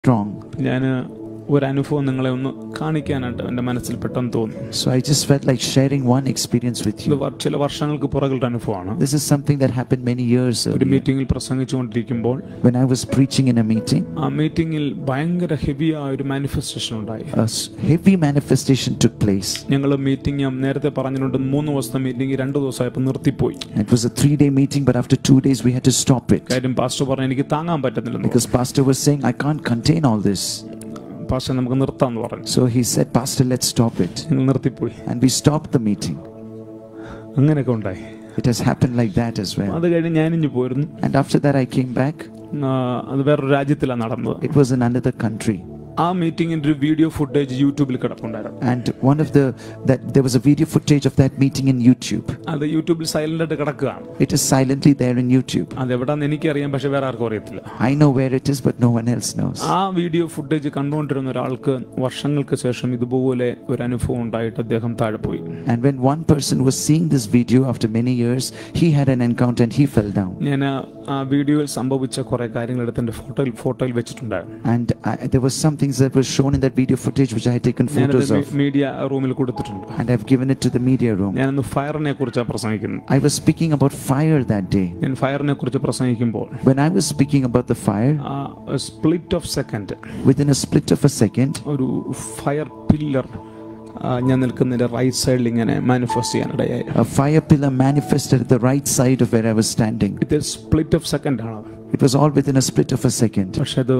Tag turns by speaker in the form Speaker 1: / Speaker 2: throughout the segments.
Speaker 1: strong.
Speaker 2: ഞാൻ ഒരു അനുഭവം നിങ്ങളെ ഒന്ന് കാണിക്കാനായിട്ട് എൻ്റെ മനസ്സിൽ പെട്ടെന്ന് തോന്നി
Speaker 1: So I just felt like sharing one experience with
Speaker 2: ഇത്
Speaker 1: you.
Speaker 2: വ- ചില വർഷങ്ങൾക്ക് പുറകിലൊരു അനുഭവമാണ്
Speaker 1: This is something that happened many years
Speaker 2: ഒരു
Speaker 1: ago.
Speaker 2: മീറ്റിംഗിൽ പ്രസംഗിച്ചുകൊണ്ടിരിക്കുമ്പോൾ
Speaker 1: When I was preaching in a meeting,
Speaker 2: ആ മീറ്റിംഗിൽ ഭയങ്കര ഹെവിയായ ഒരു മാനിഫെസ്റ്റേഷൻ ഉണ്ടായി
Speaker 1: a s- heavy manifestation took place.
Speaker 2: ഞങ്ങൾ മീറ്റിംഗ് ഞാൻ നേരത്തെ പറഞ്ഞിട്ടുണ്ട് മൂന്ന് ദിവസത്തെ മീറ്റിംഗ് രണ്ട് ദിവസമായപ്പോൾ നിർത്തിപ്പോയി
Speaker 1: It was a three day meeting, but after two days we had to stop it.
Speaker 2: കാര്യം പാസ്റ്റർ പറഞ്ഞു എനിക്ക് താങ്ങാൻ പറ്റുന്നില്ലെന്ന്
Speaker 1: Because Pastor was saying, I can't contain all this.
Speaker 2: Pastor നമുക്ക് നിർത്താമെന്ന് പറഞ്ഞു
Speaker 1: So he said, Pastor, let's stop it.
Speaker 2: ഞങ്ങൾ നിർത്തിപ്പോയി
Speaker 1: And we stopped the meeting.
Speaker 2: അങ്ങനെയൊക്കെ ഉണ്ടായി
Speaker 1: It has happened like that as well.
Speaker 2: അത് കഴിഞ്ഞ് ഞാനിഞ്ഞു പോയിരുന്നു
Speaker 1: And after that, I came back.
Speaker 2: ആ, അത് വേറൊരു രാജ്യത്തിലാണ് നടന്നത്
Speaker 1: It was in another country.
Speaker 2: ആ മീറ്റിംഗിന്റെ ഒരു വീഡിയോ ഫുട്ടേജ് യൂട്യൂബിൽ കിടപ്പുണ്ടായിരുന്നു
Speaker 1: And one of the, that there was a video footage of that meeting in YouTube.
Speaker 2: അത് യൂട്യൂബിൽ സൈലന്റ് ആയിട്ട് കിടക്കുകയാണ്
Speaker 1: It is silently there in YouTube.
Speaker 2: അത് എവിടാന്ന് എനിക്കറിയാം പക്ഷെ വേറെ ആർക്കും അറിയത്തില്ല
Speaker 1: I know where it is, but no one else knows.
Speaker 2: ആ വീഡിയോ ഫുട്ടേജ് കണ്ടുകൊണ്ടിരുന്ന ഒരാൾക്ക് വർഷങ്ങൾക്ക് ശേഷം ഇതുപോലെ ഒരു അനുഭവം ഉണ്ടായിട്ട് അദ്ദേഹം താഴെ പോയി
Speaker 1: And when one person was seeing this video after many years, he had an encounter and he fell down.
Speaker 2: ഞാൻ ആ- ആ വീഡിയോയിൽ സംഭവിച്ച കുറെ കാര്യങ്ങൾ എടുത്ത് എൻ്റെ ഫോട്ടോയിൽ ഫോട്ടോയിൽ വെച്ചിട്ടുണ്ടായിരുന്നു
Speaker 1: And I, there were some things that were shown in that video footage which I had taken
Speaker 2: ഞാനത്
Speaker 1: photos of.
Speaker 2: മീഡിയ റൂമിൽ കൊടുത്തിട്ടുണ്ട്
Speaker 1: And I've given it to the media room.
Speaker 2: ഞാനന്ന് ഫയറിനെ കുറിച്ചാണ് പ്രസംഗിക്കുന്നത്
Speaker 1: I was speaking about fire that day.
Speaker 2: ഞാൻ ഫയറിനെ കുറിച്ച് പ്രസംഗിക്കുമ്പോൾ
Speaker 1: When I was speaking about the fire,
Speaker 2: ആ split of second
Speaker 1: within a split of a second,
Speaker 2: ഒരു fire pillar ഞാൻ നിൽക്കുന്നതിന്റെ റൈറ്റ് സൈഡിൽ ഇങ്ങനെ മാനിഫെസ്റ്റ് ചെയ്യാനിടയായി
Speaker 1: a fire pillar manifested at the right side of where I was standing.
Speaker 2: ഇത് split of second ആണ്
Speaker 1: It was all within a split of a second.
Speaker 2: പക്ഷെ അത്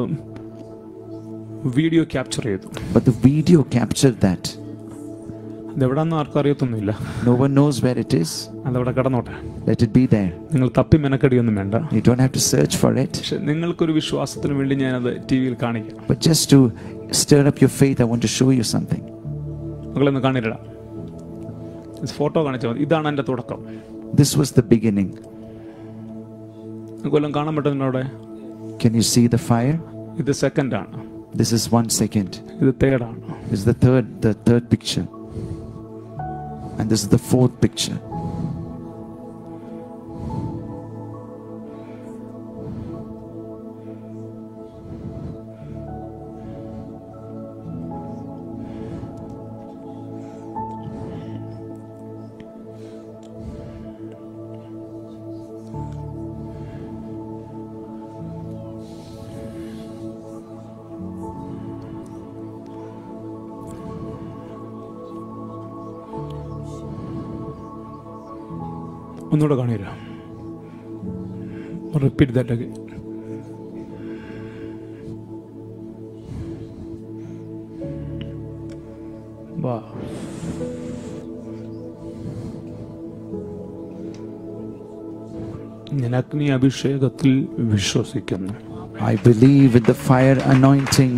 Speaker 2: വീഡിയോ ക്യാപ്ചർ ചെയ്തു
Speaker 1: But the video captured that.
Speaker 2: അതെവിടാന്നും ആർക്കും അറിയത്തൊന്നുമില്ല
Speaker 1: No one knows where it is.
Speaker 2: അതവിടെ കിടന്നോട്ടെ
Speaker 1: Let it be there.
Speaker 2: നിങ്ങൾ തപ്പി മെനക്കടിയൊന്നും വേണ്ട
Speaker 1: You don't have to search for it.
Speaker 2: പക്ഷെ നിങ്ങൾക്കൊരു വിശ്വാസത്തിന് വേണ്ടി ഞാനത് ടി വിയിൽ കാണിക്കാം
Speaker 1: But just to stir up your faith, I want to show you something.
Speaker 2: മക്കളൊന്ന് കാണില്ല ഫോട്ടോ കാണിച്ചാൽ മതി ഇതാണ് എൻ്റെ തുടക്കം
Speaker 1: This was the beginning.
Speaker 2: കൊല്ലം കാണാൻ പറ്റുന്നുണ്ടോ അവിടെ
Speaker 1: Can you see the fire?
Speaker 2: ഇത് സെക്കൻഡ് ആണ്
Speaker 1: This is one second.
Speaker 2: ഇത് തേർഡ് ആണ്
Speaker 1: This is the third, the third picture. And this is the fourth picture.
Speaker 2: ഒന്നുകൂടെ കാണില്ല റിപ്പീറ്റ് ദാറ്റ് വാ ഞാൻ അഗ്നി അഭിഷേകത്തിൽ വിശ്വസിക്കുന്നു
Speaker 1: I believe in the fire anointing.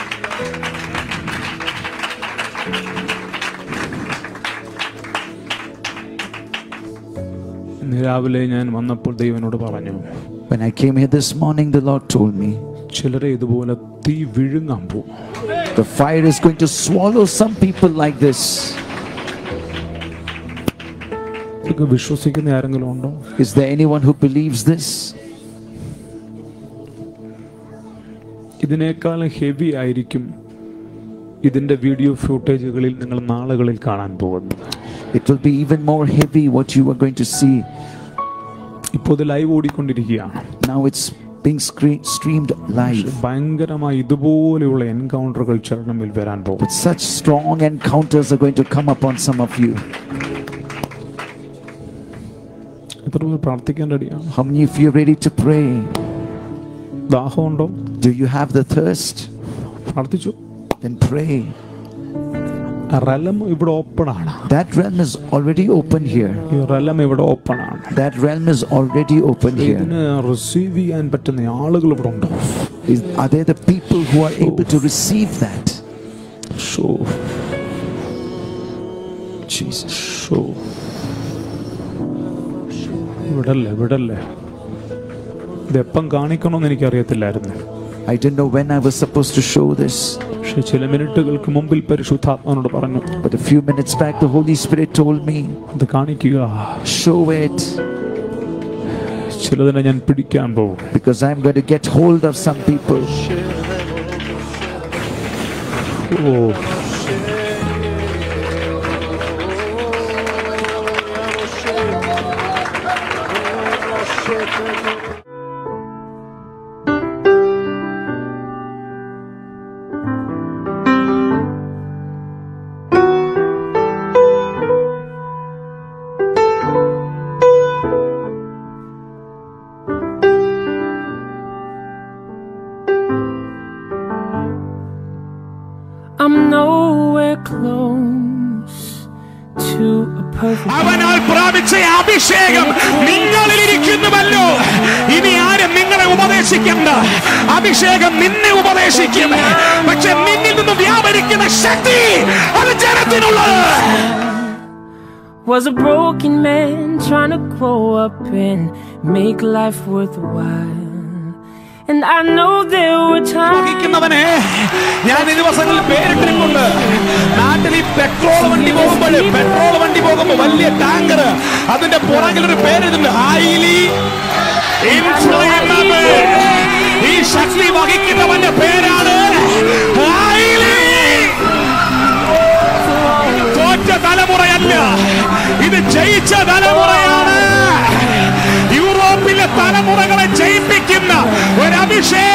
Speaker 2: ഇന്ന് രാവിലെ ഞാൻ വന്നപ്പോൾ ദൈവനോട് പറഞ്ഞു
Speaker 1: When I came here this morning, the Lord told me
Speaker 2: ചിലരെ ഇതുപോലെ തീ വിഴുങ്ങാൻ പോകും
Speaker 1: the fire is going to swallow some people like this.
Speaker 2: ഇതൊക്കെ വിശ്വസിക്കുന്ന ആരെങ്കിലും ഉണ്ടോ
Speaker 1: Is there anyone who believes this?
Speaker 2: ഇതിനേക്കാളും ഹെവി ആയിരിക്കും ഇതിന്റെ വീഡിയോ ഫൂട്ടേജുകളിൽ നിങ്ങൾ നാളുകളിൽ കാണാൻ പോകുന്നത്
Speaker 1: It will be even more heavy what you are going to see.
Speaker 2: ഇപ്പോൾ ഇത് ലൈവ് ഓടിക്കൊണ്ടിരിക്കുകയാണ്
Speaker 1: Now it's being scre- streamed live.
Speaker 2: ഭയങ്കരമായി ഇതുപോലെയുള്ള എൻകൗണ്ടറുകൾ ചരണമിൽ വരാൻ പോകും
Speaker 1: But such strong encounters are going to come upon some of you.
Speaker 2: എത്ര പേർ പ്രാർത്ഥിക്കാൻ റെഡിയാണ്
Speaker 1: How many of you are ready to pray?
Speaker 2: ദാഹമുണ്ടോ
Speaker 1: Do you have the thirst?
Speaker 2: പ്രാർത്ഥിച്ചു
Speaker 1: Then pray.
Speaker 2: റലം ഇവിടെ ഓപ്പൺ ആണ്
Speaker 1: That realm is already open here.
Speaker 2: ഈ realm ഇവിടെ ഓപ്പൺ ആണ്
Speaker 1: That realm is already open here.
Speaker 2: ഇതിന് receive ചെയ്യാൻ പറ്റുന്ന ആളുകൾ ഇവിടെ ഉണ്ടോ
Speaker 1: Is, are there the people who are able to receive that?
Speaker 2: Show
Speaker 1: Jesus.
Speaker 2: Show ഇവിടല്ലേ ഇവിടല്ലേ ഇതെപ്പം കാണിക്കണമെന്ന് എനിക്കറിയത്തില്ലായിരുന്നു
Speaker 1: I didn't know when I was supposed to show this,
Speaker 2: പക്ഷെ ചില മിനിറ്റുകൾക്ക് മുമ്പിൽ പരിശുദ്ധാത്മാനോട് പറഞ്ഞു
Speaker 1: but a few minutes back the Holy Spirit told me,
Speaker 2: ഇത് കാണിക്കുക
Speaker 1: show it
Speaker 2: ചിലതിനെ ഞാൻ പിടിക്കാൻ പോകും
Speaker 1: because I'm going to get hold of some people.
Speaker 3: I'm nowhere close to a perfect
Speaker 4: അവനാൽ പ്രാപിച്ച അഭിഷേകം നിങ്ങളിൽ ഇരിക്കുന്നുവല്ലോ ഇനി ആരും നിങ്ങളെ ഉപദേശിക്കണ്ട അഭിഷേകം നിന്നെ ഉപദേശിക്കും പക്ഷെ നിന്നിൽ നിന്ന് വ്യാപരിക്കുന്ന ശക്തി അത് ജനത്തിനുള്ളത്
Speaker 3: was a broken man trying to grow up and make life worthwhile. And I know there were times
Speaker 4: വഹിക്കുന്നവനെ ഞാൻ ഈ ദിവസങ്ങളിൽ പേരിട്ടിട്ടുണ്ട് നാട്ടിൽ ഈ പെട്രോൾ വണ്ടി പോകുമ്പോൾ പെട്രോൾ വണ്ടി പോകുമ്പോൾ വലിയ ടാങ്കർ അതിന്റെ പുറകിൽ ഒരു പേരിടുന്നുണ്ട് ഹൈലി ഇൻഫ്ലുവൻസബിൾ ഈ ശക്തി വഹിക്കുന്നവന്റെ പേരാണ് highly ഇത് തോറ്റ തലമുറയല്ല ഇത് ജയിച്ച തലമുറയാണ് യൂറോപ്പിലെ തലമുറകളെ ജയിപ്പിക്കുന്ന ഒരു അഭിഷേകം